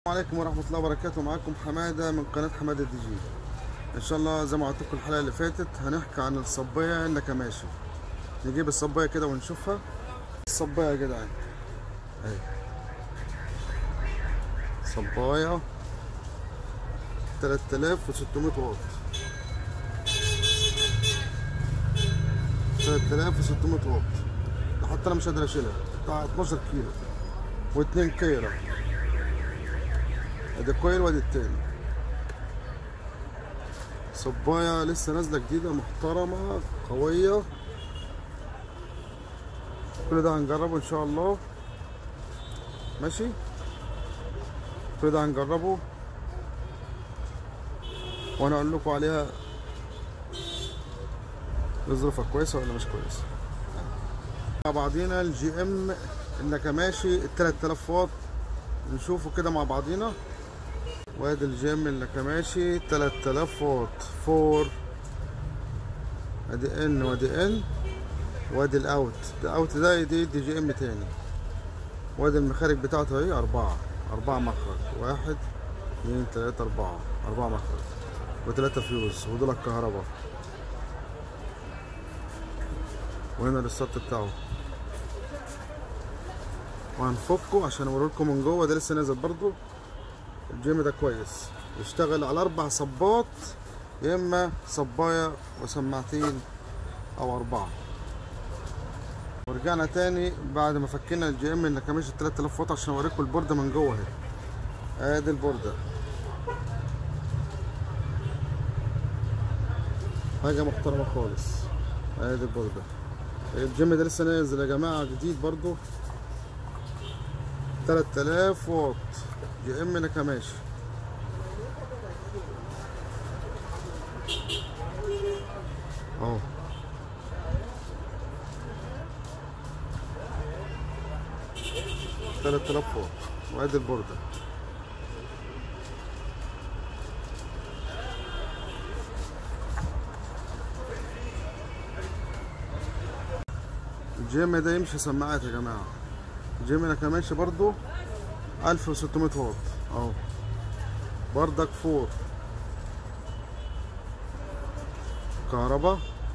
عليكم ورحمة الله وبركاته معاكم حمادة من قناة حمادة دي جي إن شاء الله زي ما قلت لكم الحلقة اللي فاتت هنحكي عن الصباية النكماشي نجيب الصباية كده ونشوفها الصباية يا جدعان أهي صباية 3600 واط 3600 واط ده حتى انا مش قادر اشيلها بتاع 12 كيلو واتنين كيلو ادي كويل وادي التاني صباية لسه نازلة جديدة محترمة قوية كل ده هنجربه ان شاء الله ماشي كل ده هنجربه وانا اقول لكم عليها ظروفها كويسة ولا مش كويسة مع بعضينا الجي ام النكماشي ال 3000 واط نشوفه كده مع بعضينا وادي الجي ام النكماشي 3000 واط فور ادي ان وادي ان وادي الاوت ده اوت ده يدي دي جي ام تاني وادي المخارج بتاعته اهي اربعة اربعة مخرج واحد اتنين تلاتة اربعة اربعة مخرج وتلاتة فيوز ودول الكهرباء وهنا الريستارت بتاعه وهنفكه عشان اوريلكم من جوه ده لسه نازل برضو الجيم ده كويس يشتغل على اربع صبات يا اما صبايه وسماعتين او اربعه ورجعنا تاني بعد ما فكينا الجي ام النكاميش ال 3000 واط عشان اوريكم البورده من جوه اهي ادي البورده حاجه محترمه خالص ادي البورده الجيم ده لسه نازل يا جماعه جديد برضو 3000 واط جي ام نكماشي اهو تلات آلاف واط وادي البوردة الجيم ده يمشي سماعات يا جماعة الجيم ده كمان ماشي برضو 1600 واط اهو بردك فور كهرباء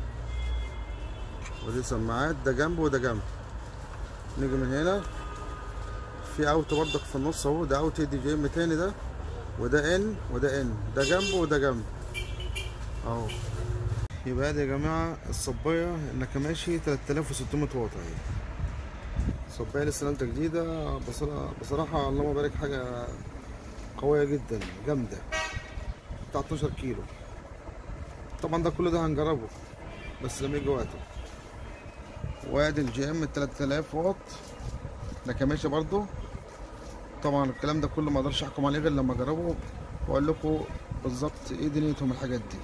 ودي سماعات ده جنب وده جنب نيجي من هنا في اوت بردك في النص اهو ده اوت دي جي ام تاني ده وده ان وده ان ده جنب وده جنب اهو يبقى دي يا جماعه الصبايه النكماشي 3600 واط اهي صبايه لسه نازله جديده بصراحه بصراحه اللهم بارك حاجه قويه جدا جامده بتاع 12 كيلو طبعا ده كل ده هنجربه بس لما يجي وقته وادي الجي ام 3000 واط نكماشي برضو طبعا الكلام ده كله ما اقدرش احكم عليه غير لما اجربه واقول لكم بالظبط ايه دنيتهم الحاجات دي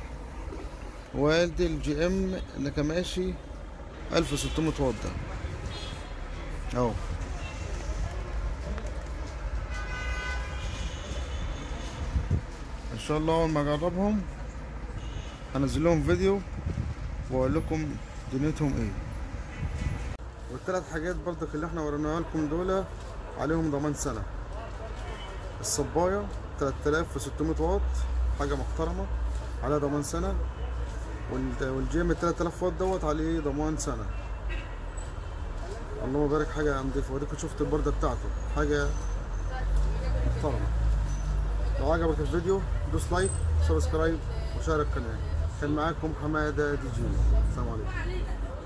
وادي الجي ام نكماشي 1600 واط ده اهو ان شاء الله اول ما اجربهم هنزل لهم فيديو واقول لكم دنيتهم ايه والثلاث حاجات برضك اللي احنا وريناها لكم دول عليهم ضمان سنه الصبايه 3600 واط حاجه محترمه عليها ضمان سنه والجيم 3000 واط دوت عليه ضمان سنه اللهم بارك حاجه نضيفه وديكوا شفت البرده بتاعته حاجه محترمه لو عجبك الفيديو دوس لايك سبسكرايب وشارك القناه كان معاكم حماده دي جي السلام عليكم